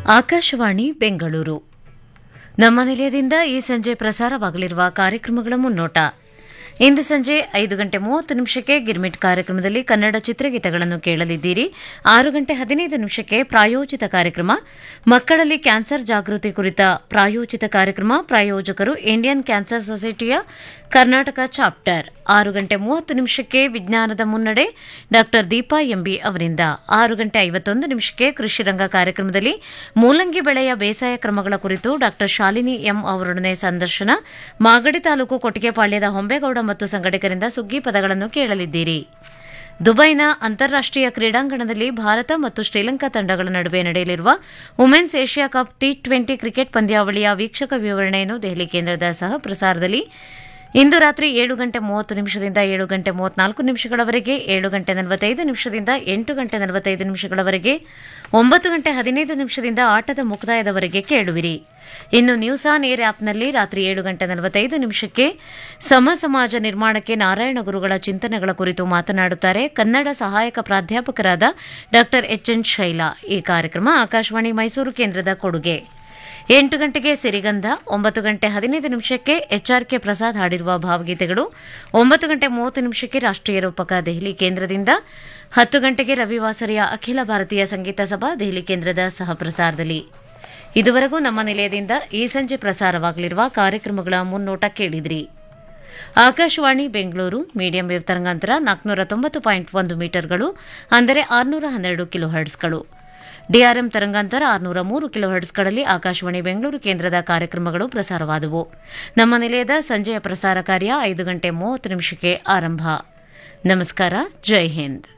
ಆಕಾಶವಾಣಿ ಬೆಂಗಳೂರು ನಮ್ಮ ನಿಲಯದಿಂದ ಈ ಸಂಜೆ ಪ್ರಸಾರವಾಗಲಿರುವ ಕಾರ್ಯಕ್ರಮಗಳ ಮುನ್ನೋಟ ಇಂದು ಸಂಜೆ ಐದು ಗಂಟೆ ಮೂವತ್ತು ನಿಮಿಷಕ್ಕೆ ಗಿರ್ಮಿಟ್ ಕಾರ್ಯಕ್ರಮದಲ್ಲಿ ಕನ್ನಡ ಚಿತ್ರಗೀತೆಗಳನ್ನು ಕೇಳಲಿದ್ದೀರಿ ಆರು ಗಂಟೆ ಹದಿನೈದು ನಿಮಿಷಕ್ಕೆ ಪ್ರಾಯೋಜಿತ ಕಾರ್ಯಕ್ರಮ ಮಕ್ಕಳಲ್ಲಿ ಕ್ಯಾನ್ಸರ್ ಜಾಗೃತಿ ಕುರಿತ ಪ್ರಾಯೋಜಿತ ಕಾರ್ಯಕ್ರಮ ಪ್ರಾಯೋಜಕರು ಇಂಡಿಯನ್ ಕ್ಯಾನ್ಸರ್ ಸೊಸೈಟಿಯ ಕರ್ನಾಟಕ ಚಾಪ್ಟರ್ ಆರು ಗಂಟೆ ಮೂವತ್ತು ನಿಮಿಷಕ್ಕೆ ವಿಜ್ಞಾನದ ಮುನ್ನಡೆ ಡಾ ದೀಪಾ ಎಂಬಿ ಅವರಿಂದ ಆರು ಗಂಟೆ ಐವತ್ತೊಂದು ನಿಮಿಷಕ್ಕೆ ಕೃಷಿ ರಂಗ ಕಾರ್ಯಕ್ರಮದಲ್ಲಿ ಮೂಲಂಗಿ ಬೆಳೆಯ ಬೇಸಾಯ ಕ್ರಮಗಳ ಕುರಿತು ಡಾ ಶಾಲಿನಿ ಎಂ ಅವರೊಡನೆ ಸಂದರ್ಶನ ಮಾಗಡಿ ತಾಲೂಕು ಕೊಟ್ಟಿಗೆಪಾಳ್ಯದ ಹೊಂಬೇಗೌಡ ಮತ್ತು ಸಂಘಟಕರಿಂದ ಸುಗ್ಗಿ ಪದಗಳನ್ನು ಕೇಳಲಿದ್ದೀರಿ ದುಬೈನ ಅಂತಾರಾಷ್ಟೀಯ ಕ್ರೀಡಾಂಗಣದಲ್ಲಿ ಭಾರತ ಮತ್ತು ಶ್ರೀಲಂಕಾ ತಂಡಗಳ ನಡುವೆ ನಡೆಯಲಿರುವ women's Asia cup T twenty cricket ಪಂದ್ಯಾವಳಿಯ ವೀಕ್ಷಕ ವಿವರಣೆಯನ್ನು ದೆಹಲಿ ಕೇಂದ್ರದ ಸಹ ಪ್ರಸಾರದಲ್ಲಿ ಇಂದು ರಾತ್ರಿ ಏಳು ಗಂಟೆ ಮೂವತ್ತು ನಿಮಿಷದಿಂದ ಏಳು ಗಂಟೆ ಮೂವತ್ನಾಲ್ಕು ನಿಮಿಷಗಳವರೆಗೆ ಏಳು ಗಂಟೆ ನಲವತ್ತೈದು ನಿಮಿಷದಿಂದ ಎಂಟು ಗಂಟೆ ನಲವತ್ತೈದು ನಿಮಿಷಗಳವರೆಗೆ ಒಂಬತ್ತು ಗಂಟೆ ಹದಿನೈದು ನಿಮಿಷದಿಂದ ಆಟದ ಮುಕ್ತಾಯದವರೆಗೆ ಕೇಳುವಿರಿ ಇನ್ನು ನ್ಯೂಸ್ ಆನ್ ಏರ್ ಆಪ್ನಲ್ಲಿ ರಾತ್ರಿ ಏಳು ಗಂಟೆ ನಲವತ್ತೈದು ನಿಮಿಷಕ್ಕೆ ಸಮ ಸಮಾಜ ನಿರ್ಮಾಣಕ್ಕೆ ನಾರಾಯಣ ಗುರುಗಳ ಚಿಂತನೆಗಳ ಕುರಿತು ಮಾತನಾಡುತ್ತಾರೆ ಕನ್ನಡ ಸಹಾಯಕ ಪ್ರಾಧ್ಯಾಪಕರಾದ ಡಾ ಎಚ್ ಎನ್ ಶೈಲಾ ಈ ಕಾರ್ಯಕ್ರಮ ಆಕಾಶವಾಣಿ ಮೈಸೂರು ಕೇಂದ್ರದ ಕೊಡುಗೆ ಎಂಟು ಗಂಟೆಗೆ ಸಿರಿಗಂಧ ಒಂಬತ್ತು ಗಂಟೆ ಹದಿನೈದು ನಿಮಿಷಕ್ಕೆ ಎಚ್ಆರ್ಕೆ ಪ್ರಸಾದ್ ಹಾಡಿರುವ ಭಾವಗೀತೆಗಳು ಒಂಬತ್ತು ಗಂಟೆ ಮೂವತ್ತು ನಿಮಿಷಕ್ಕೆ ರಾಷ್ಟೀಯ ರೂಪಕ ದೆಹಲಿ ಕೇಂದ್ರದಿಂದ ಹತ್ತು ಗಂಟೆಗೆ ರವಿವಾಸರಿಯ ಅಖಿಲ ಭಾರತೀಯ ಸಂಗೀತ ಸಭಾ ದೆಹಲಿ ಕೇಂದ್ರದ ಸಹ ಪ್ರಸಾರದಲ್ಲಿ ಇದುವರೆಗೂ ನಮ್ಮ ನಿಲಯದಿಂದ ಈ ಸಂಜೆ ಪ್ರಸಾರವಾಗಲಿರುವ ಕಾರ್ಯಕ್ರಮಗಳ ಮುನ್ನೋಟ ಕೇಳಿದ್ರಿ ಆಕಾಶವಾಣಿ ಬೆಂಗಳೂರು ಮೀಡಿಯಂ ವೇವ್ ತರಂಗಾಂತರ ನಾಲ್ಕುನೂರ ತೊಂಬತ್ತು ಪಾಯಿಂಟ್ ಒಂದು ಮೀಟರ್ಗಳು ಅಂದರೆ ಆರುನೂರ ಹನ್ನೆರಡು ಕಿಲೋ ಹರ್ಟ್ಸ್ಗಳು ಡಿಆರ್ಎಂ ತರಂಗಾಂತರ ಆರುನೂರ ಮೂರು ಕಿಲೋ ಹರ್ಟ್ಸ್ಗಳಲ್ಲಿ ಆಕಾಶವಾಣಿ ಬೆಂಗಳೂರು ಕೇಂದ್ರದ ಕಾರ್ಯಕ್ರಮಗಳು ಪ್ರಸಾರವಾದವು ನಮ್ಮ ನಿಲಯದ ಸಂಜೆಯ ಪ್ರಸಾರ ಕಾರ್ಯ ಐದು ಗಂಟೆ ಮೂವತ್ತು ನಿಮಿಷಕ್ಕೆ ಆರಂಭ ನಮಸ್ಕಾರ ಜೈ ಹಿಂದ್